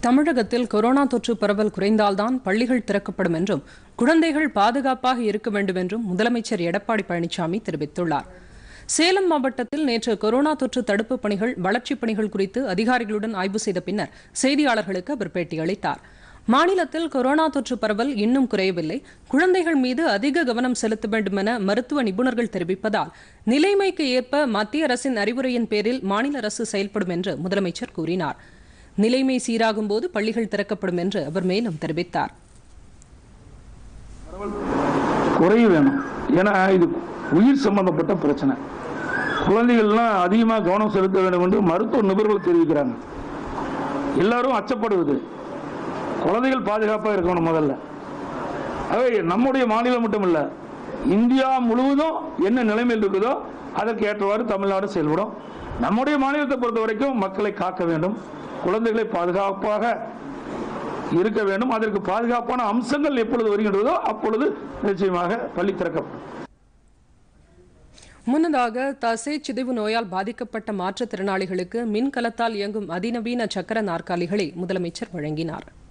தமிழகத்தில் கொரோனா தொற்று பரவல் குறைந்தால்தான் பள்ளிகள் திறக்கப்படும் என்றும் குழந்தைகள் பாதுகாப்பாக இருக்க வேண்டும் என்றும் முதலமைச்சர் எடப்பாடி பழனிசாமி தெரிவித்துள்ளார் சேலம் மாவட்டத்தில் நேற்று கொரோனா தொற்று தடுப்பு பணிகள் வளர்ச்சிப் பணிகள் குறித்து அதிகாரிகளுடன் ஆய்வு செய்த பின்னர் செய்தியாளர்களுக்கு அவர் பேட்டியளித்தார் மாநிலத்தில் கொரோனா தொற்று பரவல் இன்னும் குறையவில்லை குழந்தைகள் மீது அதிக கவனம் செலுத்த வேண்டும் என மருத்துவ நிபுணர்கள் தெரிவிப்பதால் நிலைமைக்கு ஏற்ப மத்திய அரசின் அறிவுரையின் பேரில் மாநில அரசு செயல்படும் என்று முதலமைச்சர் கூறினார் நிலைமை சீராகும் போது பள்ளிகள் திறக்கப்படும் என்று அவர் மேலும் தெரிவித்தார் குறைய வேணும் ஏன்னா இது உயிர் சம்பந்தப்பட்ட பிரச்சனை குழந்தைகள்லாம் அதிகமாக கவனம் செலுத்த வேண்டும் என்று மருத்துவ நிபுணர்கள் தெரிவிக்கிறாங்க எல்லாரும் அச்சப்படுவது குழந்தைகள் பாதுகாப்பாக இருக்கணும் முதல்ல ஆகவே நம்முடைய மாநிலம் மட்டும் இல்ல இந்தியா முழுவதும் என்ன நிலைமையில் இருக்குதோ அதற்கு ஏற்றவாறு தமிழ்நாடு செயல்படும் நம்முடைய மாநிலத்தை பொறுத்த வரைக்கும் மக்களை காக்க வேண்டும் குழந்தைகளை பாதுகாப்பாக இருக்க வேண்டும் அதற்கு பாதுகாப்பான அம்சங்கள் எப்பொழுது வருகின்றதோ அப்பொழுது நிச்சயமாக பள்ளி திறக்கப்படும் முன்னதாக தசை சிதைவு நோயால் பாதிக்கப்பட்ட மாற்றுத்திறனாளிகளுக்கு மின்கலத்தால் இயங்கும் அதிநவீன சக்கர நாற்காலிகளை முதலமைச்சர் வழங்கினார்